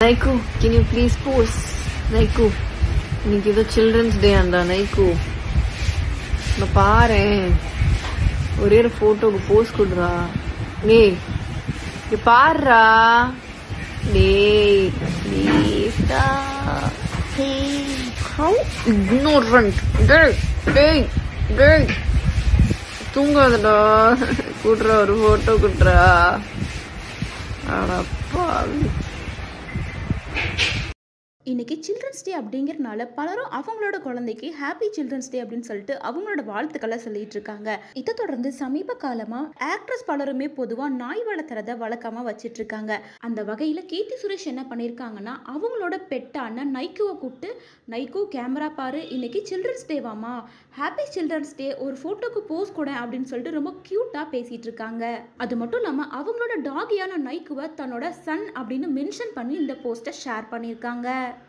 Nike can you please pose நைக்கு இன்னைக்கு ஏதோ சில்ட்ரன்ஸ் டே ஆண்டா நைக்கு நான் பாரு ஒரே ஒரு போட்டோக்கு போஸ் கொடுறா டேய் இங்க பாருடா டேய் ப்ளீஸ்டா ஹவு இக்னோரண்ட் டேய் டேய் டேய் தூங்காதடா கூட்டுறா ஒரு போட்டோ கூட்டுறா அடப்பா இன்னைக்கு சில்ட்ரன்ஸ் டே அப்படிங்கறனால பலரும் அவங்களோட குழந்தைக்கு ஹாப்பி சில்ட்ரன்ஸ் டே அப்படின்னு சொல்லிட்டு அவங்களோட வாழ்த்துக்களை சொல்லிட்டு இருக்காங்க இதை தொடர்ந்து சமீப காலமா ஆக்ட்ரஸ் பலருமே பொதுவா நாய் வளர்த்துறத வழக்கமா வச்சிட்டு இருக்காங்க அந்த வகையில கீர்த்தி சுரேஷ் என்ன பண்ணியிருக்காங்கன்னா அவங்களோட பெட்டான நைக்குவை கூப்பிட்டு நைக்கு கேமரா பாரு இன்னைக்கு சில்ட்ரன்ஸ் டேவாமா ஹாப்பி சில்ட்ரன்ஸ் டே ஒரு ஃபோட்டோக்கு போஸ் கூட அப்படின்னு சொல்லிட்டு ரொம்ப க்யூட்டாக பேசிட்டு இருக்காங்க அது மட்டும் இல்லாமல் அவங்களோட டாகியான நைக்குவை தன்னோட சன் அப்படின்னு மென்ஷன் பண்ணி இந்த போஸ்ட்டை ஷேர் பண்ணியிருக்காங்க